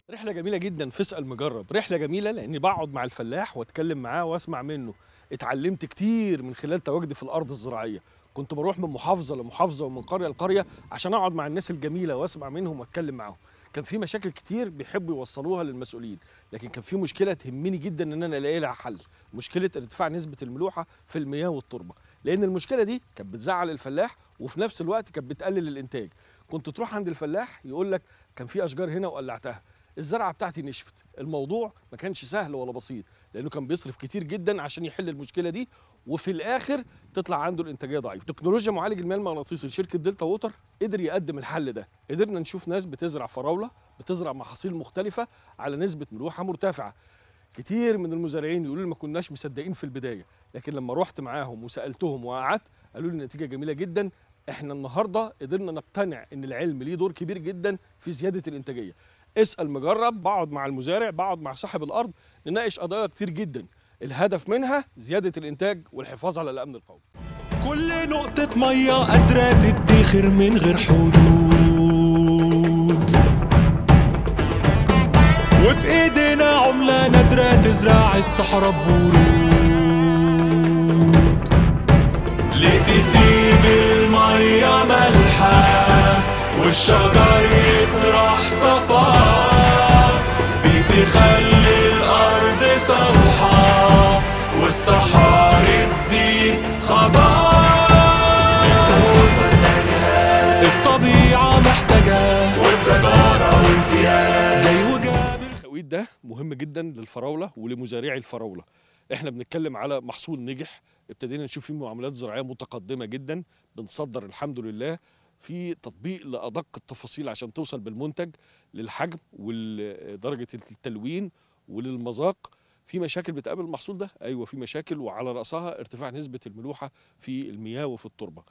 رحلة جميلة جدا في اسأل مجرب، رحلة جميلة لأني بقعد مع الفلاح واتكلم معاه واسمع منه، اتعلمت كتير من خلال تواجدي في الأرض الزراعية، كنت بروح من محافظة لمحافظة ومن قرية لقرية عشان أقعد مع الناس الجميلة واسمع منهم واتكلم معاهم، كان في مشاكل كتير بيحبوا يوصلوها للمسؤولين، لكن كان في مشكلة تهمني جدا إن أنا ألاقي لها حل، مشكلة ارتفاع نسبة الملوحة في المياه والتربة، لأن المشكلة دي كانت بتزعل الفلاح وفي نفس الوقت كانت بتقلل الإنتاج، كنت تروح عند الفلاح يقول لك كان في أشجار هنا وقلعتها، الزرعه بتاعتي نشفت الموضوع ما كانش سهل ولا بسيط لانه كان بيصرف كتير جدا عشان يحل المشكله دي وفي الاخر تطلع عنده الانتاجيه ضعيفه تكنولوجيا معالج المياه المغناطيسي لشركه دلتا ووتر قدر يقدم الحل ده قدرنا نشوف ناس بتزرع فراوله بتزرع محاصيل مختلفه على نسبه ملوحه مرتفعه كتير من المزارعين يقولوا لي ما كناش مصدقين في البدايه لكن لما رحت معاهم وسالتهم وقعدت قالوا لي النتيجه جميله جدا احنا النهارده قدرنا نقتنع ان العلم ليه دور كبير جدا في زياده الانتاجيه اسال مجرب بقعد مع المزارع بقعد مع صاحب الارض نناقش قضايا كتير جدا الهدف منها زياده الانتاج والحفاظ على الامن القومي كل نقطة مية قادرة تدخر من غير حدود وفي ايدينا عملة نادرة تزرع الصحراء بورود لتسيب المية ملحة والشجر يطرح صفار بتخلي الأرض صالحة والصحاري تزيد خضار الطبيعة محتاجة وبجدارة وامتياز جاي وجاب التوقيت ده مهم جدا للفراوله ولمزارعي الفراوله احنا بنتكلم على محصول نجح ابتدينا نشوف فيه معاملات زراعيه متقدمه جدا بنصدر الحمد لله في تطبيق لادق التفاصيل عشان توصل بالمنتج للحجم ولدرجه التلوين وللمذاق في مشاكل بتقابل المحصول ده ايوه في مشاكل وعلى راسها ارتفاع نسبه الملوحه في المياه وفي التربه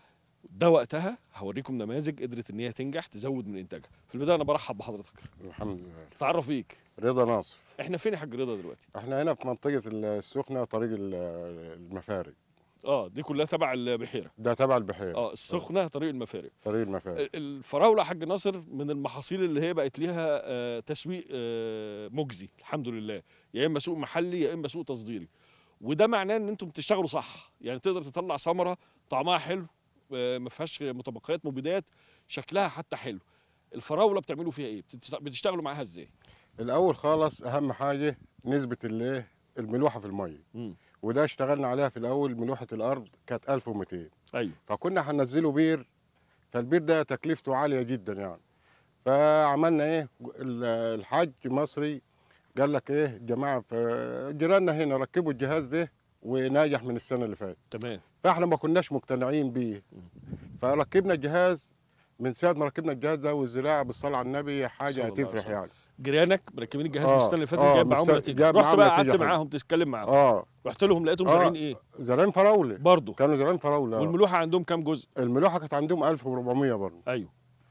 ده وقتها هوريكم نماذج قدرت ان هي تنجح تزود من انتاجها في البدايه انا برحب بحضرتك الحمد لله تعرف بيك رضا ناصر احنا فين يا حاج رضا دلوقتي احنا هنا في منطقة السخنة طريق ال- المفارق اه دي كلها تبع البحيره ده تبع البحيرة اه السخنه طريق المفارق طريق المفارق الفراوله يا حاج ناصر من المحاصيل اللي هي بقت ليها آه، تسويق آه، مجزي الحمد لله يا اما سوق محلي يا اما سوق تصديري وده معناه ان انتم بتشتغلوا صح يعني تقدر تطلع ثمره طعمها حلو آه، ما فيهاش متبقيات مبيدات شكلها حتى حلو الفراوله بتعملوا فيها ايه بتشت- بتشتغلوا معاها ازاي الأول خالص أهم حاجة نسبة الايه الملوحة في المية مم. وده اشتغلنا عليها في الأول ملوحة الأرض كانت 1200 ايوه فكنا هننزله بير فالبير ده تكلفته عالية جدا يعني فعملنا ايه ال- الحاج مصري قال لك ايه جماعة ف- جيراننا هنا ركبوا الجهاز ده وناجح من السنة اللي فاتت تمام فاحنا ما كناش مقتنعين بيه فركبنا الجهاز من ساعه ما ركبنا الجهاز ده والزراعه بالصلاه على النبي صلى حاجه الله عليه هتفرح وسلم. يعني جيرانك مركبين الجهاز آه، من السنه اللي فاتت آه، جايب من معاهم السنة- نتيجه جايب رحت معاهم بقى نتيجة قعدت حلوة. معاهم تتكلم معاهم اه رحت لهم لقيتهم آه. زارعين ايه زرعين فراوله برضه كانوا زرعين فراوله آه. والملوحه عندهم كام جزء الملوحه كانت عندهم 1400 برضه ايوه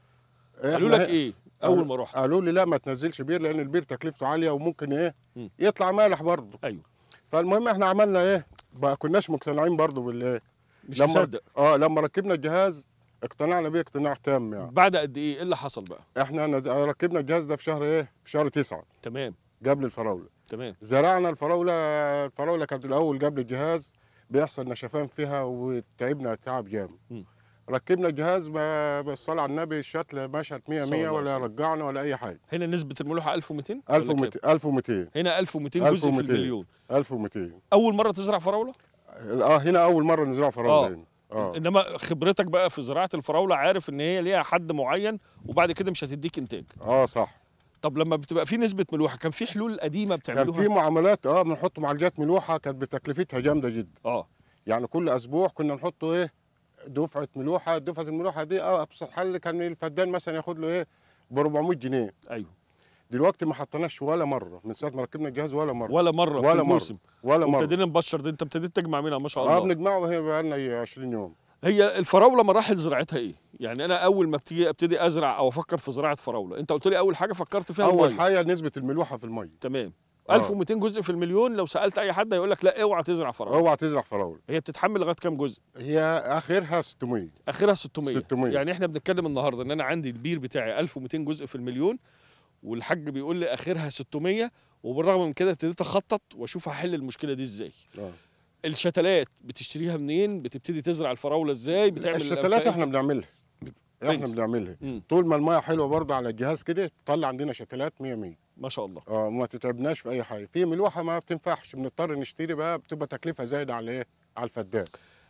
إحنا قالوا لك هي- ايه اول قالوا- ما رحت قالوا لي لا ما تنزلش بير لان البير تكلفته عاليه وممكن ايه مم. يطلع مالح برضه ايوه فالمهم احنا عملنا ايه ما كناش مقتنعين برضه بالايه مش لما مصدق اه لما ركبنا الجهاز اقتنعنا بيه اقتناع تام يعني بعد قد ايه ايه اللي حصل بقى احنا نز- ركبنا الجهاز ده في شهر ايه في شهر تسعة تمام قبل الفراوله تمام زرعنا الفراوله الفراوله كانت الاول قبل الجهاز بيحصل نشفان فيها وتعبنا تعب جامد مم. ركبنا الجهاز ما- بالصلاه على النبي الشتله مشت 100 صلى 100 الله ولا عليه رجعنا ولا اي حاجه هنا نسبه الملوحه 1200 ولا كام؟ 1200 1200 هنا 1200 جزء في 1200. المليون 1200 اول مره تزرع فراوله اه هنا اول مره نزرع فراوله آه. هنا اه انما خبرتك بقى في زراعه الفراوله عارف ان هي ليها حد معين وبعد كده مش هتديك انتاج اه صح طب لما بتبقى في نسبه ملوحه كان في حلول قديمه كان بتعملوها في معاملات اه بنحط معالجات ملوحه كانت بتكلفتها جامده جدا اه يعني كل اسبوع كنا نحط ايه دفعه ملوحه دفعه الملوحه دي اه ابسط حل كان الفدان مثلا ياخد له ايه ب 400 جنيه ايوه دلوقتي ما حطيناش ولا مره من ساعه ما ركبنا الجهاز ولا مره ولا مره في ولا مرة. الموسم ولا مره وابتدينا نبشر ده انت ابتديت تجمع منها ما شاء اه الله بنجمعه وهي بقى لنا 20 يوم هي الفراوله مراحل زراعتها ايه يعني انا اول ما بتيجي ابتدي ازرع او افكر في زراعه فراوله انت قلت لي اول حاجه فكرت فيها اول الميه حاجه نسبه الملوحه في الميه تمام آه. 1200 جزء في المليون لو سالت اي حد هيقول لك لا اوعى تزرع فراوله اوعى تزرع فراوله هي بتتحمل لغايه كام جزء هي اخرها 600 اخرها 600 600. يعني احنا بنتكلم النهارده ان انا عندي البير بتاعي 1200 جزء في المليون والحاج بيقول لي اخرها 600 وبالرغم من كده ابتديت اخطط واشوف هحل المشكله دي ازاي آه. الشتلات بتشتريها منين بتبتدي تزرع الفراوله ازاي بتعمل الشتلات الأنفاق؟ احنا بنعملها احنا بنت. بنعملها مم. طول ما الميه حلوه برضه على الجهاز كده تطلع عندنا شتلات 100 100 ما شاء الله اه ما تتعبناش في اي حاجه في ملوحه ما بتنفعش بنضطر نشتري بقى بتبقى تكلفه زايده على ايه على الفدان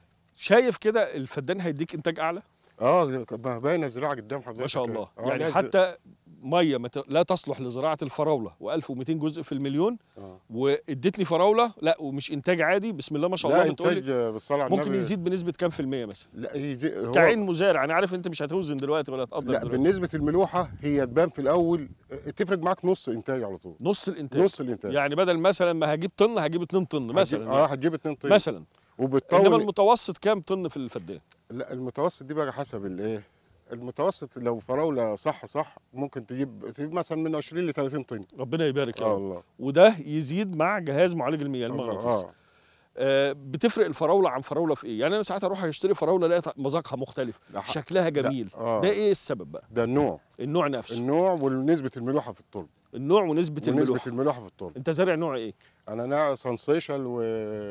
شايف كده الفدان هيديك انتاج اعلى اه ما باينه الزراعه قدام حضرتك ما شاء الله آه يعني لازم- حتى ميه ما ت- لا تصلح لزراعه الفراوله و1200 جزء في المليون آه. واديت لي فراوله لا ومش انتاج عادي بسم الله ما شاء الله لا بتقول انتاج لي آه، بالصلاه على ممكن النبي يزيد بنسبه كام في الميه مثلا لا يزيد هو كعين مزارع انا عارف انت مش هتوزن دلوقتي ولا هتقدر لا دلوقتي بالنسبه الملوحه هي تبان في الاول آه، تفرق معاك نص انتاج على طول نص الانتاج نص الانتاج يعني بدل مثلا ما هجيب طن هجيب 2 طن مثلا هتجيب- اه يعني. هتجيب 2 طن مثلا انما وبتطول المتوسط كام طن في الفدان لا المتوسط دي بقى حسب الايه المتوسط لو فراوله صح صح ممكن تجيب تجيب مثلا من 20 ل 30 طن ربنا يبارك يا اه رب والله وده يزيد مع جهاز معالج المياه المغناطيسي اه آه بتفرق الفراوله عن فراوله في ايه يعني انا ساعات اروح اشتري فراوله الاقي مذاقها مختلف لا ح- شكلها جميل آه. ده ايه السبب بقى ده النوع النوع نفسه النوع ونسبه الملوحه في التربه النوع ونسبه ونسبه الملوحه الملوحه في التربه انت زارع نوع ايه انا نوع سنسيشال و...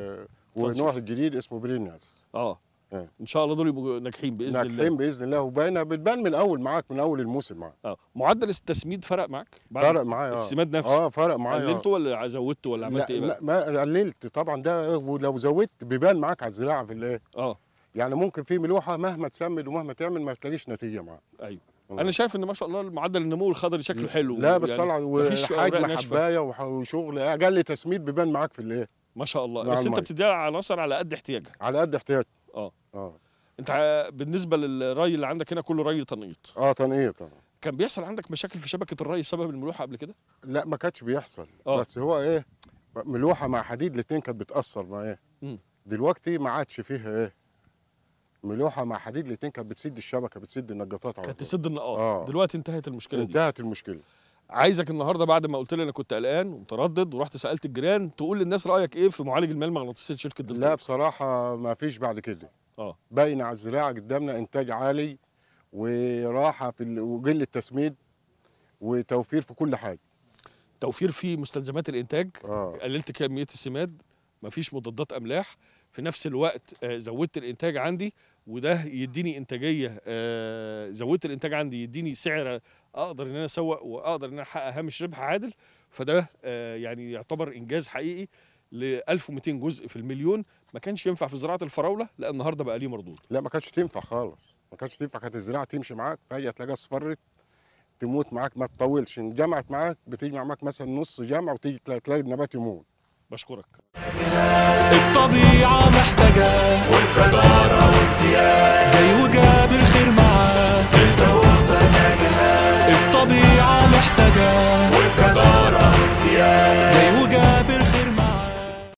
ونوع سنسيشن. الجديد اسمه برينياس اه آه. ان شاء الله دول يبقوا ناجحين باذن الله ناجحين باذن الله وباينه بتبان من الاول معاك من اول الموسم معاك اه معدل التسميد فرق معاك بعد فرق معايا اه السماد نفسه اه فرق معايا آه. قللته ولا زودته ولا عملت لا, ايه بقى لا ما قللت طبعا ده ولو زودت بيبان معاك على الزراعه في الايه اه يعني ممكن في ملوحه مهما تسمد ومهما تعمل ما تلاقيش نتيجه معاك ايوه والله. انا شايف ان ما شاء الله معدل النمو الخضري شكله حلو لا بس يعني طلع مفيش أوراق وحجم ناشفة. حبايه وح- وشغل اقل تسميد بيبان معاك في الايه ما شاء الله مع بس انت المية. بتديها عناصر على قد احتياجها على قد احتياج اه اه انت ع- بالنسبه للري اللي عندك هنا كله ري تنقيط اه تنقيط طبعا كان بيحصل عندك مشاكل في شبكه الري بسبب الملوحه قبل كده لا ما كانش بيحصل آه. بس هو ايه ملوحه مع حديد الاثنين كانت بتاثر مع ايه مم. دلوقتي ما عادش فيها ايه ملوحه مع حديد الاثنين كانت بتسد الشبكه بتسد النجاطات على كانت طول. تسد النقاط آه. دلوقتي انتهت المشكله دي انتهت المشكله عايزك النهارده بعد ما قلت لي انا كنت قلقان ومتردد ورحت سالت الجيران تقول للناس رايك ايه في معالج المياه المغناطيسي لشركه لا دلتا بصراحه ما فيش بعد كده اه باينه على الزراعه قدامنا انتاج عالي وراحه في ال- وقله تسميد وتوفير في كل حاجه توفير في مستلزمات الانتاج اه قللت كميه السماد مفيش مضادات املاح في نفس الوقت آه، زودت الانتاج عندي وده يديني انتاجيه آه، زودت الانتاج عندي يديني سعر اقدر ان انا اسوق واقدر ان انا احقق هامش ربح عادل فده آه، يعني يعتبر انجاز حقيقي ل 1200 جزء في المليون ما كانش ينفع في زراعه الفراوله لا النهارده بقى ليه مردود لا ما كانتش تنفع خالص ما كانتش تنفع كانت الزراعه تمشي معاك فجاه تلاقيها اصفرت تموت معاك ما تطولش ان جمعت معاك بتجمع معاك مثلا نص جمع وتيجي تلاقي تلاقي النبات يموت بشكرك الطبيعة محتاجة والجدارة والديانة جاي